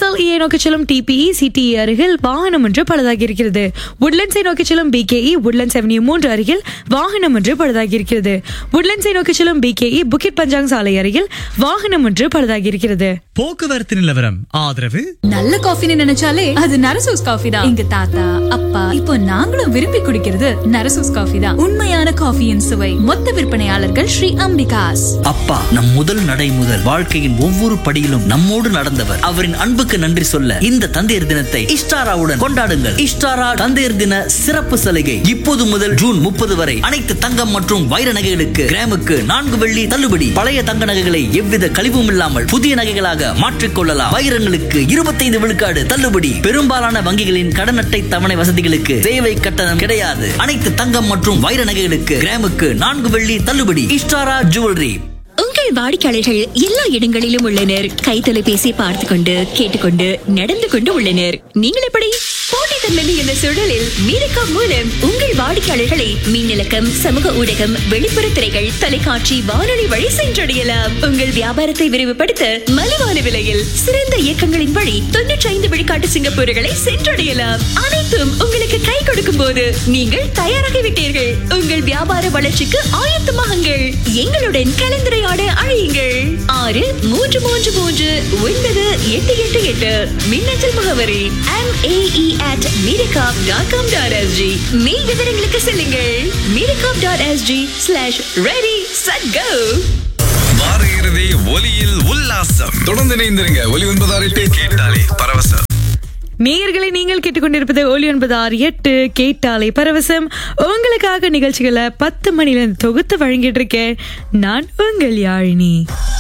SLE நோக்கி செல்லும் TPE சிடிஇ அருகில் வாகனம் ஒன்று பழுதாகி இருக்கிறது உட்லண்ட்ஸை நோக்கி செல்லும் பிகேஇ உட்லண்ட்ஸ் அவென்யூ மூன்று அருகில் வாகனம் ஒன்று பழுதாகி இருக்கிறது உட்லண்ட்ஸை நோக்கி செல்லும் பிகேஇ புக்கிட் பஞ்சாங் சாலை அருகில் வாகனம் ஒன்று பழுதாகி இருக்கிறது போக்குவரத்து நிலவரம் ஆதரவு நல்ல காஃபின்னு நினைச்சாலே அது நரசூஸ் காஃபி தான் எங்க தாத்தா அப்பா இப்போ நாங்களும் விரும்பி குடிக்கிறது நரசூஸ் காஃபி தான் உண்மையான காஃபியின் சுவை மொத்த விற்பனையாளர்கள் ஸ்ரீ அம்பிகாஸ் அப்பா நம் முதல் நடை முதல் வாழ்க்கையின் ஒவ்வொரு படியிலும் நம்மோடு நடந்தவர் அவரின் அன்புக்கு நன்றி சொல்ல இந்த தந்தையர் தினத்தை இஷ்டாராவுடன் கொண்டாடுங்கள் இஷ்டாரா தந்தையர் தின சிறப்பு சலுகை இப்போது முதல் ஜூன் முப்பது வரை அனைத்து தங்கம் மற்றும் வைர நகைகளுக்கு கிராமுக்கு நான்கு வெள்ளி தள்ளுபடி பழைய தங்க நகைகளை எவ்வித கழிவும் இல்லாமல் புதிய நகைகளாக மாற்றிக் கொள்ளலாம் வைரங்களுக்கு இருபத்தைந்து விழுக்காடு தள்ளுபடி பெரும்பாலான வங்கிகளின் கடன் அட்டை தவணை வசதிகளுக்கு சேவை கட்டணம் கிடையாது அனைத்து தங்கம் மற்றும் வைர நகைகளுக்கு கிராமுக்கு நான்கு வெள்ளி தள்ளுபடி இஷ்டாரா ஜுவல்லரி உங்கள் வாடிக்கையாளர்கள் எல்லா இடங்களிலும் உள்ளனர் கை தொலைபேசி பார்த்து கொண்டு கேட்டுக்கொண்டு நடந்து கொண்டு உள்ளனர் நீங்கள் எப்படி போட்டித்தன்மை என்ற சூழலில் மீரக்கா மூலம் உங்கள் வாடிக்கையாளர்களை மின்னலக்கம் சமூக ஊடகம் வெளிப்புற திரைகள் தொலைக்காட்சி வானொலி வழி சென்றடையலாம் உங்கள் வியாபாரத்தை விரிவுபடுத்த மலிவான விலையில் சிறந்த இயக்கங்களின் வழி தொன்னூற்றி ஐந்து விழுக்காட்டு சிங்கப்பூர்களை சென்றடையலாம் அனைத்தும் உங்களுக்கு கை கொடுக்கும் போது நீங்கள் தயாராகிவிட்டீர்கள் உங்கள் வியாபார வளர்ச்சிக்கு ஆயத்தமாகுங்கள் எங்களுடன் கலந்துரையாட அழையுங்கள் ஆறு மூன்று மூன்று மூன்று ஒன்பது எட்டு எட்டு எட்டு மின்னஞ்சல் முகவரி எம் ஏஇ அட் மீரகாப் டாட் காம் டாட் எஸ்ஜி மேல் விவரங்களுக்கு செல்லுங்கள் மீரகாப் dot SG slash ready set go வார இறுதி ஒலியில் உல்லாசம் தொடர்ந்து இணைந்திருங்க ஒலி ஒன்பதாறு எட்டு கேட்டாலே பரவசம் நேயர்களை நீங்கள் கேட்டுக்கொண்டிருப்பது ஒலி ஒன்பது ஆறு எட்டு கேட்டாலே பரவசம் உங்களுக்காக நிகழ்ச்சிகளை பத்து மணில இருந்து தொகுத்து வழங்கிட்டு இருக்கேன் நான் உங்கள் யாழினி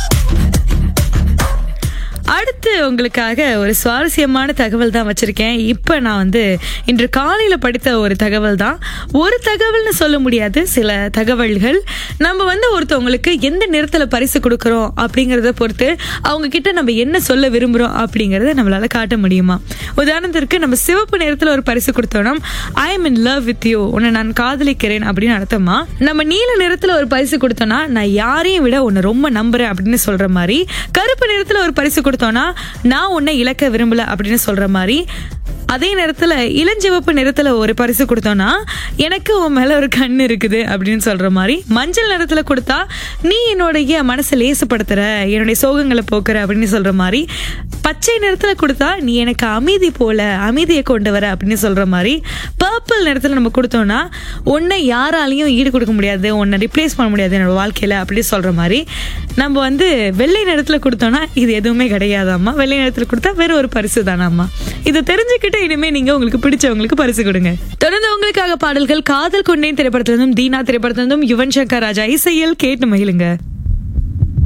அடுத்து உங்களுக்காக ஒரு சுவாரஸ்யமான தகவல் தான் வச்சிருக்கேன் இப்போ நான் வந்து இன்று காலையில் படித்த ஒரு தகவல் தான் ஒரு தகவல்னு சொல்ல முடியாது சில தகவல்கள் நம்ம வந்து ஒருத்தவங்களுக்கு எந்த நேரத்தில் பரிசு கொடுக்குறோம் அப்படிங்கிறத பொறுத்து அவங்க கிட்ட நம்ம என்ன சொல்ல விரும்புகிறோம் அப்படிங்கிறத நம்மளால காட்ட முடியுமா உதாரணத்திற்கு நம்ம சிவப்பு நேரத்தில் ஒரு பரிசு கொடுத்தோம்னா I am in love with you உன்னை நான் காதலிக்கிறேன் அப்படின்னு அர்த்தமா நம்ம நீல நிறத்தில் ஒரு பரிசு கொடுத்தோம்னா நான் யாரையும் விட உன்னை ரொம்ப நம்புறேன் அப்படின்னு சொல்ற மாதிரி கருப்பு நிறத்தில் ஒரு பரிசு கொடுத்தோம்னா நான் உன்னை இழக்க விரும்பல அப்படின்னு சொல்ற மாதிரி அதே நேரத்துல இளஞ்சிவப்பு நிறத்துல ஒரு பரிசு கொடுத்தோம்னா எனக்கு உன் மேல ஒரு கண் இருக்குது அப்படின்னு சொல்ற மாதிரி மஞ்சள் நிறத்துல கொடுத்தா நீ என்னுடைய மனசை லேசுப்படுத்துற என்னுடைய சோகங்களை போக்குற அப்படின்னு சொல்ற மாதிரி பச்சை நிறத்துல கொடுத்தா நீ எனக்கு அமைதி போல அமைதியை கொண்டு வர அப்படின்னு சொல்ற மாதிரி பர்பிள் நிறத்துல நம்ம கொடுத்தோம்னா உன்னை யாராலையும் ஈடு கொடுக்க முடியாது உன்னை ரிப்ளேஸ் பண்ண முடியாது என்னோட வாழ்க்கையில அப்படின்னு சொல்ற மாதிரி நம்ம வந்து வெள்ளை நிறத்துல கொடுத்தோம்னா இது எதுவுமே கிடையாதாம்மா வெள்ளை நிறத்துல கொடுத்தா வெறும் ஒரு பரிசு தானாம்மா இதை தெரிஞ்சுக்கிட்டு இனிமே நீங்க உங்களுக்கு பிடிச்சவங்களுக்கு பரிசு கொடுங்க தொடர்ந்து உங்களுக்காக பாடல்கள் காதல் கொண்டேன் திரைப்படத்திலிருந்தும் தீனா திரைப்படத்திலிருந்தும் யுவன் சங்கர் ராஜா இசையில் கேட்டு மகிழுங்க